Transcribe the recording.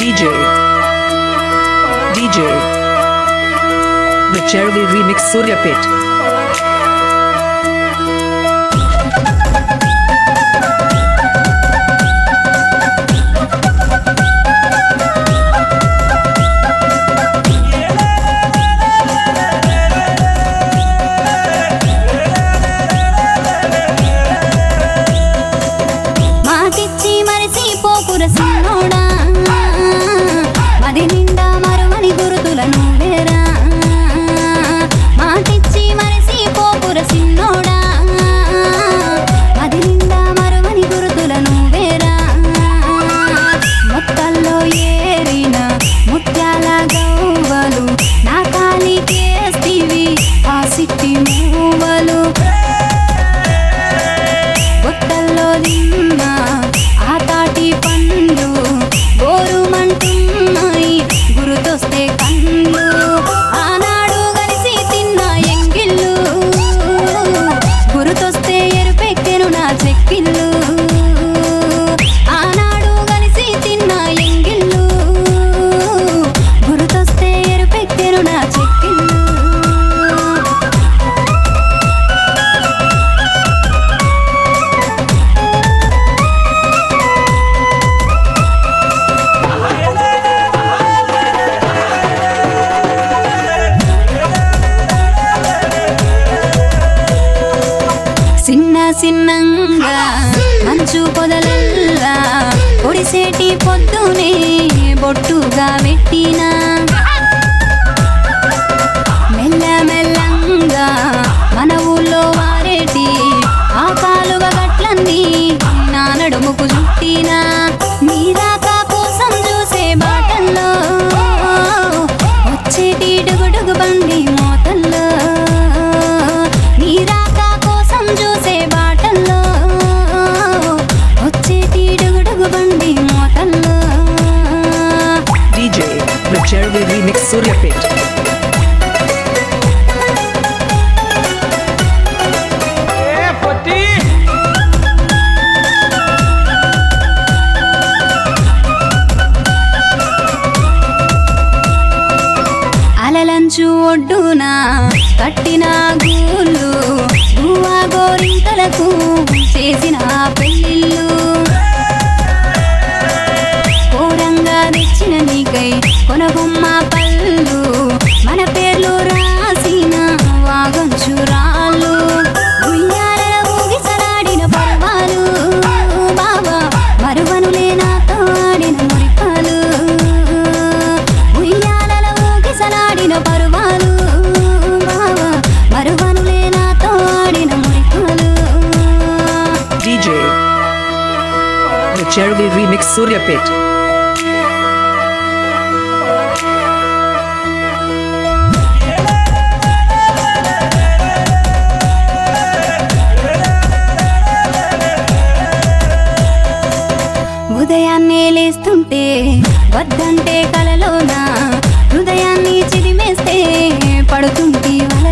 DJ DJ The Cherry Remix Suryapet మాటిచ్చి మరిసి పోకుర సిన్నోడా మది నిండా మరువని గురుతుల నువ్వేరా మాటిచ్చి మరిసి పోకుర సిన్నోడా మది నిండా మరువని గురుతుల నువ్వేరా మొక్కల్లో ఏరిన ముత్యాల గవ్వలు నా కాలికేస్తివి ఆ సిట్టి మూవలు బొట్టల్లో నిన్న ఆ తాటి పండ్లు గోరుమంటున్నాయి గురుతొస్తే కళ్ళు ఆనాడు కలిసి తిన్న ఎంగిళ్ళు గురుతొస్తే ఎరుపెక్కెను నా చెక్కిళ్ళు ఆనాడు కలిసి తిన్న ఎంగిళ్ళు గురుతొస్తే ఎరుపెక్కెను నా చెక్కిళ్ళు చిన్న చిన్నంగా మంచు పొదలల్లా పొడిసేటి పొద్దునే బొట్టుగా పెట్టినా మెల్ల మెల్లంగా మన ఊళ్ళో వారేటి ఆ కాలువ గట్లన్నీ నా నడుముకు చుట్టినా నీరాక కోసం చూసే బాటల్లో వచ్చేటి డుగుడుగు బండి మోతల్లో నీరాక కోసం చూసే బాటల్లో వచ్చేటి డుగుడుగు బండి మోతల్లో DJ The Cherry Remix Suryapet అలలంచు ఒడ్డున కట్టిన గూళ్ళు గువ్వా గోరింకలకు చేసిన పెళ్ళిళ్ళు ఘోరంగా తెచ్చిన నీకై కొనబొమ్మ పళ్ళు మన పేర్లు రాసిన వాగంచు రాళ్ళు ఉయ్యాల ఊగిసలాడిన పర్వాలు బాబా మరువనులే నాతో ఆడిన మురిపాలు ఉయ్యాల ఊగిసలాడిన పర్వాలు బాబా మరువనులే నాతో ఆడిన మురిపాలు DJ The Cherry Remix Suryapet ఉదయాన్నే లేస్తుంటే వద్దంటే కలలోన హృదయాన్ని చిదిమేస్తే పడుతుంటే